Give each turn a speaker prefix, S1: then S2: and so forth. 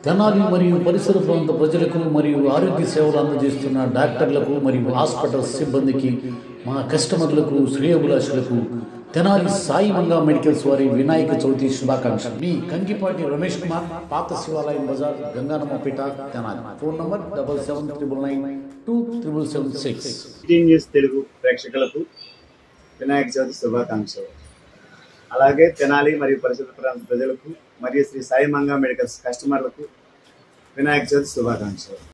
S1: తెనాలి మరియు పరిసర ప్రాంత ప్రజలకు మరియు ఆరోగ్య సేవలు అందజేస్తున్న డాక్టర్లకు మరియు హాస్పిటల్ సిబ్బందికి మా కస్టమర్లకు శ్రేయోభిలాషులకు తెనాలి సాయి మంగా మెడికల్స్ వారి వినాయక చవితి శుభాకాంక్షలు మీ కంకిపాటి రమేష్ కుమార్ పాత శివాలయం బజార్ Ganganammapeta Tenali phone number double seven triple nine two triple seven six
S2: city news Telugu ప్రేక్షకులకు వినాయక చవితి శుభాకాంక్షలు అలాగే తెనాలి మరియు పరిసర ప్రాంత ప్రజలకు మరియు శ్రీ సాయి మంగా మెడికల్స్ కస్టమర్లకు వినాయక చవితి శుభాకాంక్షలు